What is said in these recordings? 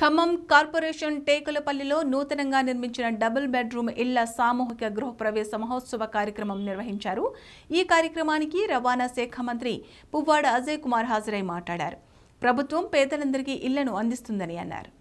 Khammam corporation టేకులపల్లిలో నూతనంగా నిర్మించిన double bedroom ఇళ్ల సామూహిక గృహప్రవేశ మహోత్సవ కార్యక్రమం నిర్వహించారు ఈ కార్యక్రమానికి రవాణా శాఖ మంత్రి పువ్వాడ అజయ్ కుమార్ హాజరై మాట్లాడారు ప్రభుత్వం పేదలందరికీ ఇళ్లను అందిస్తుందని అన్నారు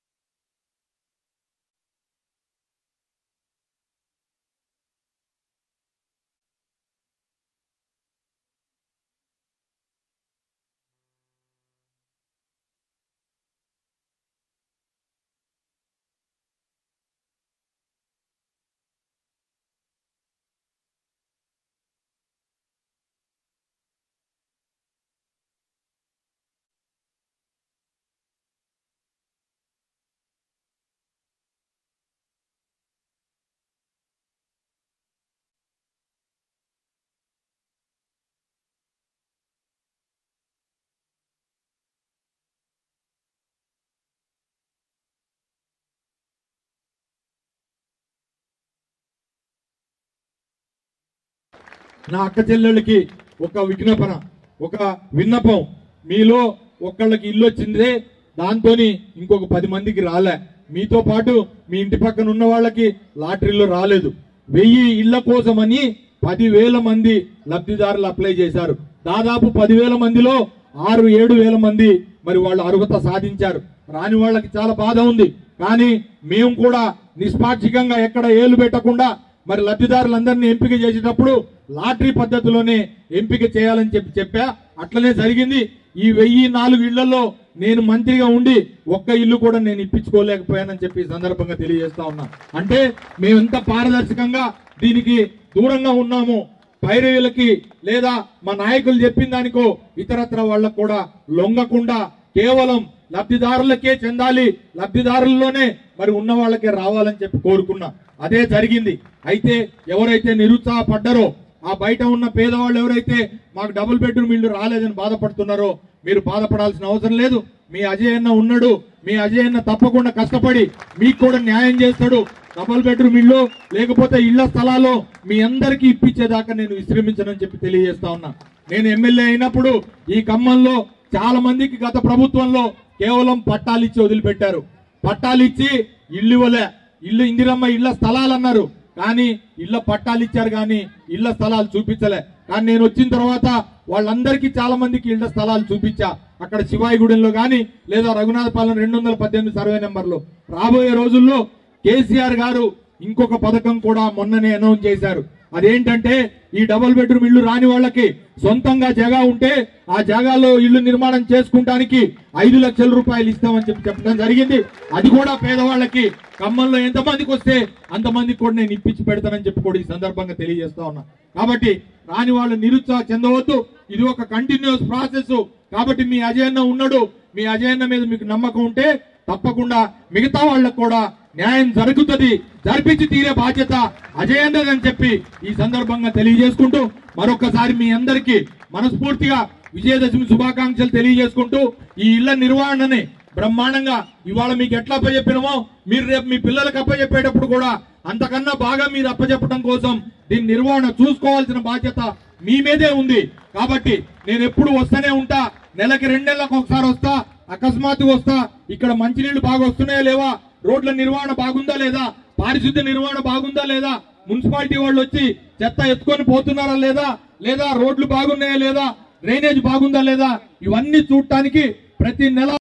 నా అక్క చెల్లెళ్ళకి ఒక విజ్ఞాపన ఒక విన్నపం మీలో ఒక్కళ్ళకి ఇల్లు వచ్చిందే దాంతోని ఇంకొక పది మందికి రాలే మీతో పాటు మీ ఇంటి పక్కన ఉన్న వాళ్ళకి లాటరీలో రాలేదు వెయ్యి ఇళ్ల కోసమని పదివేల మంది లబ్ధిదారులు అప్లై చేశారు దాదాపు పదివేల మందిలో ఆరు ఏడు వేల మంది మరి వాళ్ళు అర్హత సాధించారు రాని వాళ్ళకి చాలా బాధ ఉంది కానీ మేము కూడా నిష్పాక్షికంగా ఎక్కడ ఏలు పెట్టకుండా మరి లబ్ధిదారులందరినీ ఎంపిక చేసేటప్పుడు లాటరీ పద్ధతిలోనే ఎంపిక చేయాలని చెప్పి చెప్పా అట్లనే జరిగింది ఈ వెయ్యి నాలుగు ఇళ్లలో నేను మంత్రిగా ఉండి ఒక్క ఇల్లు కూడా నేను ఇప్పించుకోలేకపోయానని చెప్పి ఈ సందర్భంగా తెలియజేస్తా ఉన్నా అంటే మేము ఎంత పారదర్శకంగా దీనికి దూరంగా ఉన్నాము పైరవీలకి లేదా మా నాయకులు చెప్పిన దానికో ఇతరత్ర వాళ్ళకు కూడా లొంగకుండా కేవలం లబ్ధిదారులకే చెందాలి లబ్ధిదారుల్లోనే మరి ఉన్న వాళ్ళకే రావాలని చెప్పి కోరుకున్నా అదే జరిగింది అయితే ఎవరైతే నిరుత్సాహపడ్డారో ఆ బయట ఉన్న పేదవాళ్ళు ఎవరైతే మాకు డబుల్ బెడ్రూమ్ ఇల్లు రాలేదని బాధపడుతున్నారో మీరు బాధపడాల్సిన అవసరం లేదు మీ అజయ్ అన్న ఉన్నాడు మీ అజయ్ అన్న తప్పకుండా కష్టపడి మీకు కూడా న్యాయం చేస్తాడు డబుల్ బెడ్రూమ్ ఇల్లు లేకపోతే ఇళ్ల స్థలాలు మీ అందరికీ ఇప్పించేదాకా నేను విశ్రమించనని చెప్పి తెలియజేస్తా ఉన్నా నేను ఎమ్మెల్యే అయినప్పుడు ఈ ఖమ్మంలో చాలా మందికి గత ప్రభుత్వంలో కేవలం పట్టాలు ఇచ్చి వదిలిపెట్టారు పట్టాలు ఇచ్చి ఇల్లు ఇవ్వలే ఇల్లు ఇందిరమ్మ ఇళ్ల స్థలాలు అన్నారు కానీ ఇళ్ల పట్టాలు ఇచ్చారు కానీ ఇళ్ల స్థలాలు చూపించలే కానీ నేను వచ్చిన తర్వాత వాళ్ళందరికీ చాలా మందికి ఇళ్ల స్థలాలు చూపించా అక్కడ శివాయిగూడెంలో కానీ లేదా రఘునాథపాలెం రెండు వందల పద్దెనిమిది సర్వే నెంబర్లో రాబోయే రోజుల్లో కేసీఆర్ గారు ఇంకొక పథకం కూడా మొన్ననే అనౌన్స్ చేశారు అదేంటంటే ఈ డబుల్ బెడ్రూమ్ ఇల్లు రాని వాళ్ళకి సొంతంగా జగా ఉంటే ఆ జగాలో ఇల్లు నిర్మాణం చేసుకుంటానికి ఐదు లక్షల రూపాయలు ఇస్తామని చెప్పి చెప్పడం జరిగింది అది కూడా పేదవాళ్ళకి ఖమ్మంలో ఎంతమందికి వస్తే అంతమందికి కూడా నేను ఇప్పించి పెడతానని చెప్పి కూడా ఈ సందర్భంగా తెలియజేస్తా ఉన్నా కాబట్టి రాని వాళ్ళు నిరుత్సాహ చెందవద్దు ఇది ఒక కంటిన్యూస్ ప్రాసెస్ కాబట్టి మీ అజయన్న ఉన్నాడు మీ అజయన్న మీద మీకు నమ్మకం ఉంటే తప్పకుండా మిగతా వాళ్ళకు కూడా న్యాయం జరుగుతుంది జరిపించి తీరే బాధ్యత అజయన్నదని చెప్పి ఈ సందర్భంగా తెలియజేసుకుంటూ మరొకసారి మీ అందరికీ మనస్ఫూర్తిగా విజయదశమి శుభాకాంక్షలు తెలియజేసుకుంటూ ఈ ఇళ్ల నిర్వహణని బ్రహ్మాండంగా ఇవాళ మీకు ఎట్లా అప్పచెప్పినమో మీరు రేపు మీ పిల్లలకు అప్పచెప్పేటప్పుడు కూడా అంతకన్నా బాగా మీరు అప్పచెప్పడం కోసం దీని నిర్వహణ చూసుకోవాల్సిన బాధ్యత మీ మీదే ఉంది కాబట్టి నేను ఎప్పుడు వస్తూనే ఉంటా నెలకి రెండు నెలలకు ఒకసారి వస్తా అకస్మాత్తు వస్తా ఇక్కడ మంచినీళ్లు బాగా వస్తున్నాయా లేవా రోడ్ల నిర్వహణ బాగుందా లేదా పారిశుద్ధ్య నిర్వహణ బాగుందా లేదా మున్సిపాలిటీ వాళ్ళు వచ్చి చెత్త ఎత్తుకొని పోతున్నారా లేదా లేదా రోడ్లు బాగున్నాయా లేదా డ్రైనేజ్ బాగుందా లేదా ఇవన్నీ చూడటానికి ప్రతి నెల